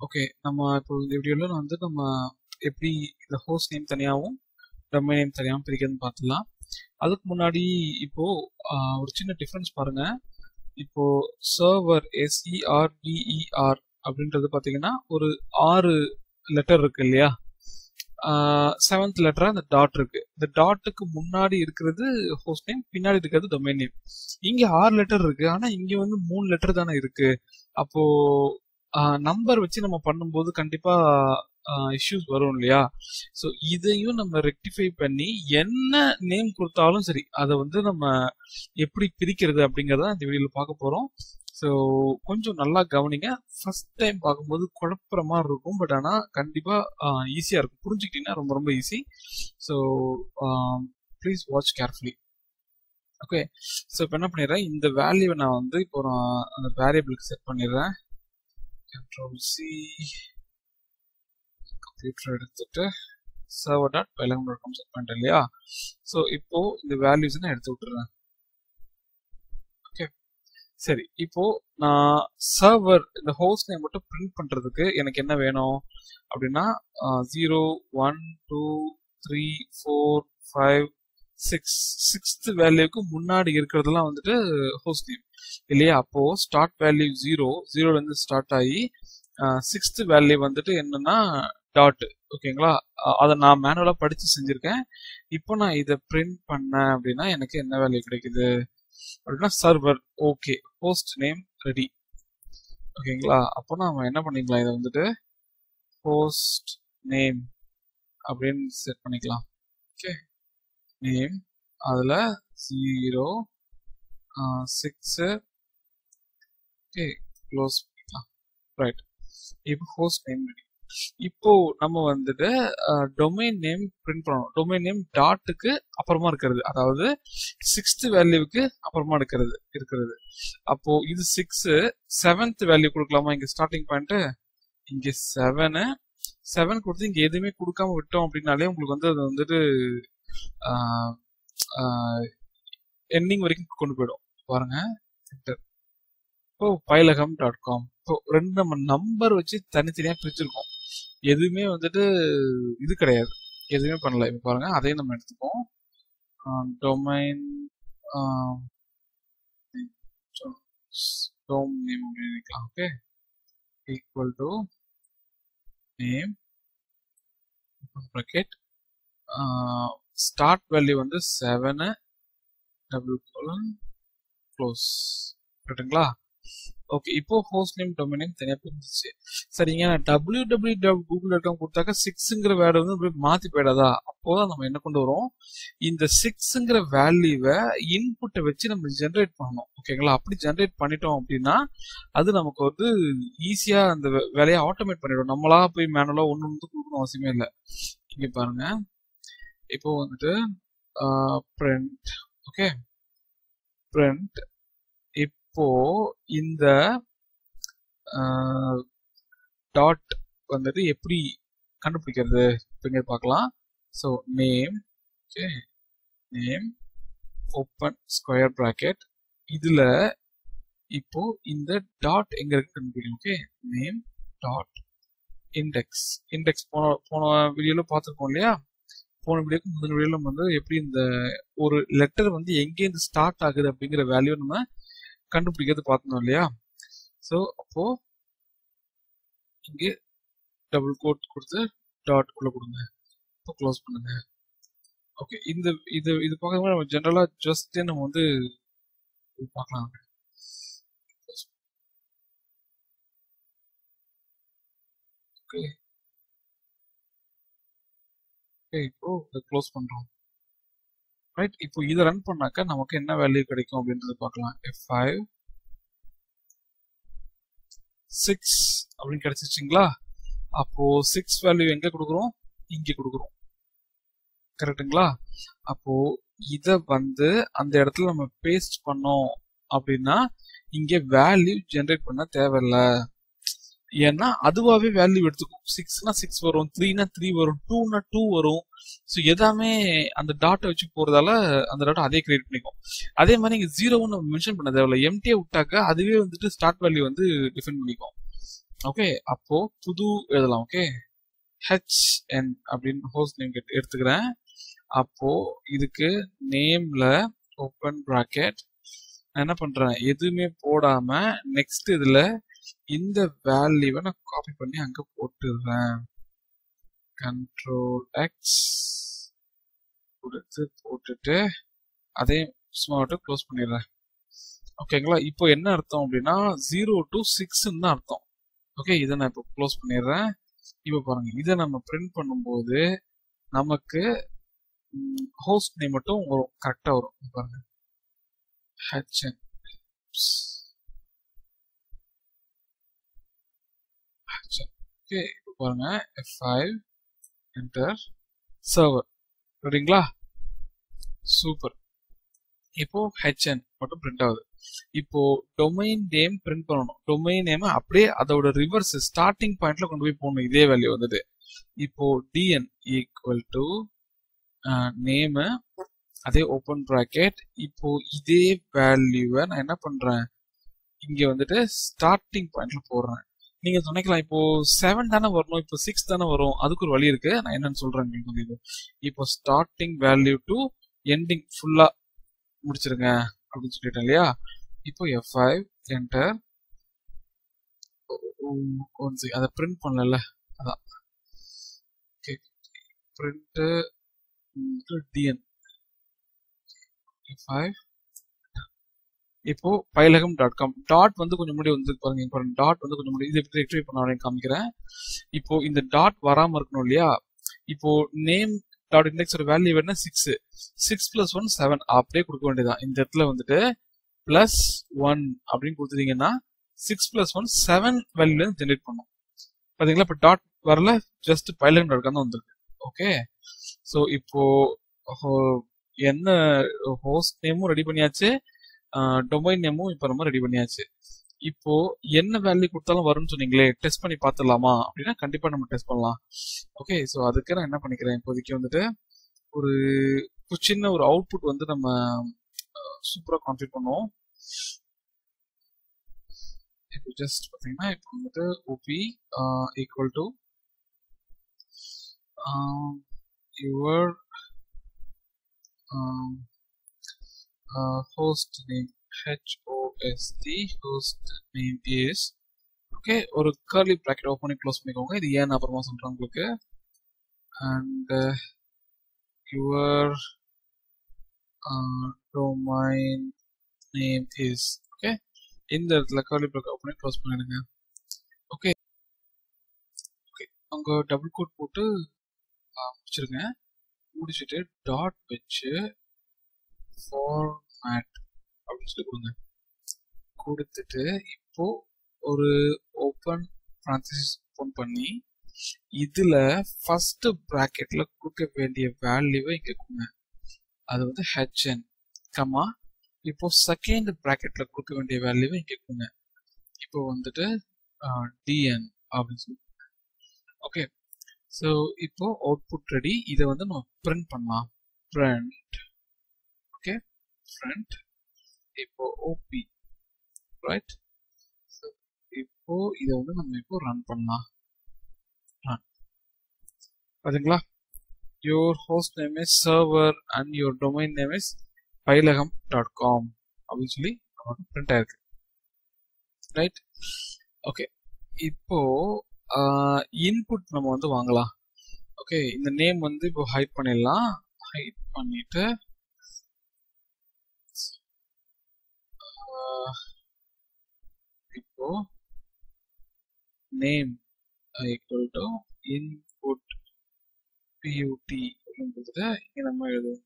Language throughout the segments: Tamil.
ஓகே நம்ம இப்போ இந்த வீடியோவில் வந்து நம்ம எப்படி இந்த ஹோஸ்ட் நேம் தனியாகவும் டொமைன் நேம் தனியாகவும் பிரிக்கிறதுன்னு பார்த்துலாம் அதுக்கு முன்னாடி இப்போ ஆஹ், ஒரு சின்ன டிஃப்ரென்ஸ் பாருங்க இப்போ சர்வர் எஸ்இஆர்டிஇஆர் அப்படின்றது பார்த்தீங்கன்னா ஒரு ஆறு லெட்டர் இருக்கு இல்லையா செவன்த் லெட்டரா அந்த டாட் இருக்கு இந்த டாட்டுக்கு முன்னாடி இருக்கிறது ஹோஸ்ட் நேம் பின்னாடி இருக்கிறது டொமைன் நேம் இங்க ஆறு லெட்டர் இருக்கு ஆனா இங்க வந்து மூணு லெட்டர் தானே இருக்கு அப்போ நம்பர் வச்சு நம்ம பண்ணும்போது கண்டிப்பா இஷ்யூஸ் வரும் இல்லையா ஸோ இதையும் நம்ம ரெக்டிஃபை பண்ணி என்ன நேம் கொடுத்தாலும் சரி அதை வந்து நம்ம எப்படி பிரிக்கிறது அப்படிங்கறத இந்த வீடியோல பார்க்க போறோம் ஸோ கொஞ்சம் நல்லா கவனிங்க ஃபர்ஸ்ட் டைம் பார்க்கும்போது குழப்புற மாதிரி இருக்கும் பட் ஆனால் கண்டிப்பா ஈஸியா இருக்கும் புரிஞ்சுக்கிட்டீங்கன்னா ரொம்ப ரொம்ப easy so please watch carefully okay so இப்போ என்ன பண்ணிடுறேன் இந்த வேல்யூவை நான் வந்து இப்போ நான் அந்த வேரியபிளுக்கு செட் பண்ணிடுறேன் கண்ட்ரோல் சி கம்ப்யூட்டர் எடுத்துட்டு சர்வர் டாட் பைலகம் டாட் காம் செட் பண்ணிட்டேன் இல்லையா ஸோ இப்போ இந்த வேல்யூஸ் நான் எடுத்து விட்டுறேன் ஓகே சரி இப்போ நான் சர்வர் இந்த ஹோஸ்ட் நேம் மட்டும் பிரிண்ட் பண்றதுக்கு எனக்கு என்ன வேணும் அப்படின்னா zero one two three four five six sixth வேல்யூக்கு முன்னாடி இருக்கிறதெல்லாம் வந்துட்டு ஹோஸ்ட் நேம் இல்லையா அப்போ ஸ்டார்ட் வேல்யூ ஜீரோ ஜீரோல இருந்து ஸ்டார்ட் ஆகி சிக்ஸ்த் வேல்யூ வந்துட்டு என்னன்னா டாட் ஓகேங்களா அஹ் அதை நான் மேனுவலா படிச்சு செஞ்சிருக்கேன் இப்போ நான் இதை பிரிண்ட் பண்ணேன் அப்படின்னா எனக்கு என்ன வேல்யூ கிடைக்குது அப்படின்னா server okay host name ready ஓகேங்களா அப்போ நாம என்ன பண்ணிக்கலாம் இதை வந்துட்டு ஹோஸ்ட் நேம் அப்படின்னு செட் பண்ணிக்கலாம் ஓகே நேம் அதில் ஜீரோ சிக்ஸு ஓகே க்ளோஸ் பண்ணிக்கலாம் ரைட் இப்போ ஹோஸ்ட் நேம் ரெடி இப்போ நம்ம வந்துட்டு டொமைன் நேம் பிரிண்ட் பண்ணணும் டொமைன் நேம் டாட்டுக்கு அப்புறமா இருக்கிறது அதாவது சிக்ஸ்த் வேல்யூவுக்கு அப்புறமா இருக்கிறது இருக்கிறது அப்போ இது சிக்ஸ் செவன்த் வேல்யூ கொடுக்கலாமா இங்க ஸ்டார்டிங் பாயிண்ட் இங்க செவனு செவன் கொடுத்து இங்க எதுவுமே கொடுக்காம விட்டோம் அப்படின்னாலே உங்களுக்கு வந்து அது வந்துட்டு எண்டிங் வரைக்கும் கொண்டு போயிடும் பாருங்க enter. இப்போ பைலகம் டாட் காம் இப்போ ரெண்டு நம்ம நம்பர் வச்சு தனித்தனியா பிரிச்சிருக்கோம் எதுவுமே வந்துட்டு இது கிடையாது எதுவுமே பண்ணல இப்போ பாருங்க அதையும் நம்ம எடுத்துப்போம் டொமைன் டோம் நேம் அப்படின்னு நினைக்கலாம் okay equal to name bracket start value வந்து செவனு டபுள் கோலன் க்ளோஸ் கரெக்டுங்களா ஓகே இப்போ ஹோஸ்ட் நேம் டொமைன் நேம் தனியாக பிரிஞ்சிச்சு சரிங்க W W W Google dot com கொடுத்தாக்க சிக்ஸுங்கிற வேர்டு வந்து அப்படியே மாத்தி போயிடாதா அப்போதான் நம்ம என்ன கொண்டு வரோம் இந்த சிக்ஸுங்கிற வேல்யூவை இன்புட்டை வச்சு நம்ம ஜென்ரேட் பண்ணணும் ஓகேங்களா அப்படி ஜென்ரேட் பண்ணிட்டோம் அப்படின்னா அது நமக்கு வந்து ஈஸியா அந்த வே- வேலையை ஆட்டோமேட் பண்ணிடும் நம்மளா போய் மேனுவலா ஒன்று ஒன்று கொடுக்கணும் அவசியமே இல்லை இங்க பாருங்க இப்போ வந்துட்டு பிரிண்ட் ஓகே பிரிண்ட் இப்போ இந்த டாட் வந்துட்டு எப்படி கண்டுபிடிக்கிறது இங்க பார்க்கலாம் so name okay name open square bracket இதுல இப்போ இந்த டாட் எங்க இருக்கு கண்டுபிடிக்கணும் okay name dot index index போன போன வீடியோல பார்த்துருக்கோம் இல்லையா போன வீடியோக்கு முந்தின வீடியோல நம்ம வந்து எப்படி இந்த ஒரு லெட்டர் வந்து எங்கேருந்து ஸ்டார்ட் ஆகுது அப்படிங்கிற வேல்யூ நம்ம கண்டுபிடிக்கிறது பார்த்தோம் இல்லையா ஸோ அப்போ இங்கே டபுள் கோட் கொடுத்து டாட் உள்ள கொடுங்க இப்போ க்ளோஸ் பண்ணுங்க ஓகே இந்த இது இது பார்க்கும்போது நம்ம ஜென்ரலா ஜஸ்ட் நம்ம வந்து இது பார்க்கலாம் ஓகே ஓகே இப்போ இதை க்ளோஸ் பண்றோம் ரைட் இப்போ இதை ரன் பண்ணாக்க நமக்கு என்ன வேல்யூ கிடைக்கும் அப்படின்றது பார்க்கலாம் எஃப் ஃபைவ் சிக்ஸ் அப்படின்னு கிடைச்சிச்சிங்களா அப்போ சிக்ஸ் வேல்யூ எங்க கொடுக்குறோம் இங்க கொடுக்குறோம் கரெக்ட்டுங்களா அப்போ இத வந்து அந்த இடத்துல நம்ம பேஸ்ட் பண்ணோம் அப்படின்னா இங்க வேல்யூ ஜெனரேட் பண்ண தேவையில்ல ஏன்னா அதுவாவே வேல்யூ எடுத்துக்கும் சிக்ஸ்னா சிக்ஸ் வரும் த்ரீனா த்ரீ வரும் டூனா டூ வரும் ஸோ எல்லாமே அந்த டாட்டை வச்சு போறதால அந்த டாட்டை அதே கிரியேட் பண்ணிக்கும் அதே மாதிரி இங்க ஜீரோன்னு நம்ம மென்ஷன் பண்ண தேவையில்ல எம்டியை விட்டாக்க அதுவே வந்துட்டு ஸ்டார்ட் வேல்யூ வந்து டிஃபைன் பண்ணிக்கும் ஓகே அப்போ புது எழுதலாம் ஓகே ஹெச்என் அப்படின்னு ஹோஸ்ட் நேம் எடுத்துக்கிறேன் அப்போ இதுக்கு நேம்ல ஓப்பன் ப்ராக்கெட் நான் என்ன பண்றேன் எதுவுமே போடாம நெக்ஸ்ட் இதுல இந்த வேல்யூவை நான் காப்பி பண்ணி அங்க போட்டுடுறேன் கண்ட்ரோல் எக்ஸ் கொடுத்து போட்டுட்டு அதே சும்மா விட்டு க்ளோஸ் பண்ணிடுறேன் ஓகேங்களா இப்போ என்ன அர்த்தம் அப்படின்னா ஜீரோ டு சிக்ஸ்ன்னு தான் அர்த்தம் ஓகே இதை நான் இப்போ க்ளோஸ் பண்ணிடுறேன் இப்போ பாருங்க இதை நம்ம பிரிண்ட் பண்ணும்போது நமக்கு ஹோஸ்ட் நேம் மட்டும் வரும் கரெக்டாக வரும் பாருங்க ஹெச்என் ஓகே இப்போ பாருங்க எஃப் ஃபைவ் என்டர் சர்வர் சரிங்களா சூப்பர் இப்போ ஹெச்என் மட்டும் பிரிண்ட் ஆகுது இப்போ டொமைன் நேம் பிரிண்ட் பண்ணணும் டொமைன் நேம் அப்படியே அதோட ரிவர்ஸ் ஸ்டார்டிங் பாயிண்ட்ல கொண்டு போய் போடணும் இதே வேல்யூ வந்தது இப்போ டிஎன் ஈக்குவல் டு நேமு அதே ஓப்பன் ப்ராக்கெட் இப்போ இதே வேல்யூவை நான் என்ன பண்றேன் இங்க வந்துட்டு ஸ்டார்டிங் பாயிண்ட்ல போடுறேன் நீங்க நினைக்கலாம் இப்போ செவன் தானே வரணும் இப்போ சிக்ஸ் தானே வரும் அதுக்கு ஒரு வழி இருக்கு நான் என்னன்னு சொல்றேன் உங்களுக்கு இது இப்போ ஸ்டார்டிங் வேல்யூ டு எண்டிங் ஃபுல்லா முடிச்சிருங்க அப்படின்னு சொல்லிட்டேன் இல்லையா இப்போ எஃப் ஃபைவ் என்டர் அதை பிரிண்ட் பண்ணல அதான் ஓகே பிரிண்ட் டிஎன் ஃபைவ் இப்போ பைலகம் டாட் காம் டாட் வந்து கொஞ்சம் முன்னாடி வந்து பாருங்க இப்போ டாட் வந்து கொஞ்சம் முன்னாடி இது எப்படி ரெக்டிஃபை பண்ண அப்படின்னு காமிக்கிறேன் இப்போ இந்த டாட் வராம இருக்கணும் இல்லையா இப்போ நேம் டாட் இண்டெக்ஸோட வேல்யூ என்ன six six plus one seven அப்படியே கொடுக்க வேண்டியதான் இந்த இடத்துல வந்துட்டு பிளஸ் ஒன் அப்படின்னு கொடுத்துட்டீங்கன்னா சிக்ஸ் பிளஸ் ஒன் செவன் வேல்யூல ஜென்ரேட் பண்ணும் பாத்தீங்களா இப்போ டாட் வரல ஜஸ்ட் பைலகம் டாட் காம் தான் வந்திருக்கு ஓகே ஸோ இப்போ என்ன ஹோஸ்ட் நேமும் ரெடி பண்ணியாச்சு டொமைன் நேமும் இப்போ நம்ம ரெடி பண்ணியாச்சு இப்போ என்ன வேல்யூ கொடுத்தாலும் வரும்னு சொன்னீங்களே டெஸ்ட் பண்ணி பார்த்துடலாமா அப்படின்னா கண்டிப்பா நம்ம டெஸ்ட் பண்ணலாம் ஓகே ஸோ அதுக்கு நான் என்ன பண்ணிக்கிறேன் இப்போதைக்கு வந்துட்டு ஒரு சின்ன ஒரு அவுட்புட் வந்து நம்ம சூப்பரா கான்ஃபிக் பண்ணுவோம் இப்போ ஜஸ்ட் பார்த்தீங்கன்னா இப்போ வந்துட்டு op equal to your host name HOST host name is okay ஒரு கர்லி ப்ராக்கெட் ஓப்பன் பண்ணி க்ளோஸ் பண்ணிக்கோங்க இது ஏன் அப்புறமா சொல்றேன் உங்களுக்கு and your domain name is okay இந்த இடத்துல கர்லி ப்ராக்கெட் ஓப்பன் பண்ணி க்ளோஸ் பண்ணிடுங்க ஓகே ஓகே அங்கே டபுள் கோட் போட்டு முடிச்சிருங்க முடிச்சுட்டு டாட் வச்சு ஃபார்மேட் அப்படின்னு சொல்லி கொடுங்க கொடுத்துட்டு இப்போ ஒரு ஓப்பன் ப்ரான்சிஸ் ஓப்பன் பண்ணி இதுல ஃபர்ஸ்ட் ப்ராக்கெட்ல கொடுக்க வேண்டிய வேல்யூவை இங்க கொடுங்க அது வந்து ஹெச்என் கமா இப்போ செகண்ட் ப்ராக்கெட்ல கொடுக்க வேண்டிய வேல்யூவை இங்க கொடுங்க இப்போ வந்துட்டு டிஎன் அப்படின்னு சொல்லி ஓகே ஸோ இப்போ அவுட்புட் ரெடி இதை வந்து நம்ம பிரிண்ட் பண்ணலாம் பிரிண்ட் ஓகே ஃப்ரண்ட் இப்போ ஓபி ரைட் இப்போ இதை வந்து நம்ம இப்போ ரன் பண்ணலாம் ரன் பாத்தீங்களா your host name is server and your domain name is பைலகம் டாட் காம் அப்படின்னு சொல்லி நமக்கு பிரிண்ட் ஆயிருக்கு ரைட் ஓகே இப்போ இன்புட் நம்ம வந்து வாங்கலாம் ஓகே இந்த நேம் வந்து இப்போ ஹைட் பண்ணிடலாம் ஹைட் பண்ணிட்டு இப்போ நேம் ஈக்குவல் டு இன்புட் பியூடி அப்படின்றதுல இங்க நம்ம எழுதுவோம்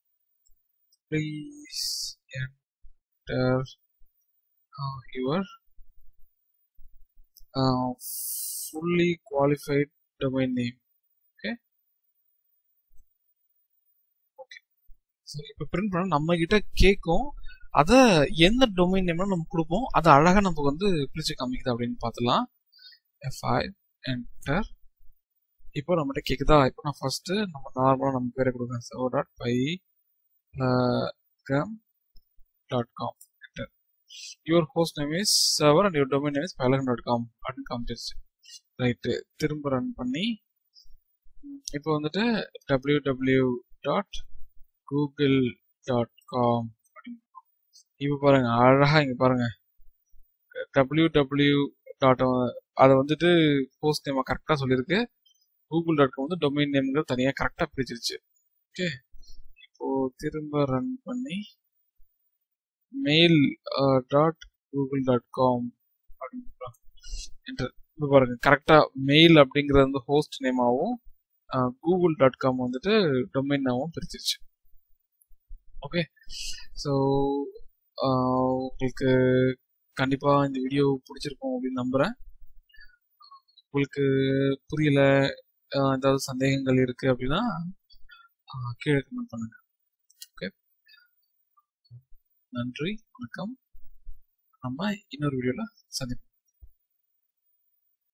please enter your fully qualified domain name okay okay so இப்போ பிரிண்ட் பண்ண நம்ம கிட்ட கேட்கும் அதை எந்த டொமைன் நேம்ல நம்ம கொடுப்போம் அதை அழகா நமக்கு வந்து பிரிச்சு காமிக்குது அப்படின்னு பார்த்துலாம் எஃப்ஐ என்டர் இப்போ நம்மகிட்ட கேக்குதா இப்போ நான் ஃபர்ஸ்ட் நம்ம நார்மலா நம்ம பேரை கொடுக்குறேன் சர்வர் டாட் பை கம் dot com enter your host name is server and your domain name is பைலகம் டாட் காம் அப்படின்னு காமிச்சிருச்சு ரைட்டு திரும்ப ரன் பண்ணி இப்போ வந்துட்டு W W dot Google dot com இப்போ பாருங்க அழகா இங்க பாருங்க டபிள்யூ டபிள்யூ டாட் அதை வந்துட்டு ஹோஸ்ட் நேம் கரெக்டாக சொல்லியிருக்கு கூகுள் டாட் காம் வந்து டொமைன் நேம்ங்கிறது தனியாக கரெக்டாக பிரிச்சிருச்சு ஓகே இப்போ திரும்ப ரன் பண்ணி mail dot Google dot com அப்படின்னு இப்போ பாருங்க கரெக்டாக மெயில் அப்படிங்கிறது வந்து ஹோஸ்ட் நேமாகவும் கூகுள் டாட் காம் வந்துட்டு டொமைன் நேமாகவும் பிரிச்சிருச்சு ஓகே ஸோ உங்களுக்கு கண்டிப்பாக இந்த வீடியோ பிடிச்சிருக்கும் அப்படின்னு நம்புகிறேன் உங்களுக்கு புரியல ஏதாவது சந்தேகங்கள் இருக்குது அப்படின்னா கீழே கமெண்ட் பண்ணுங்க ஓகே நன்றி வணக்கம் நம்ம இன்னொரு வீடியோவில் சந்திப்போம்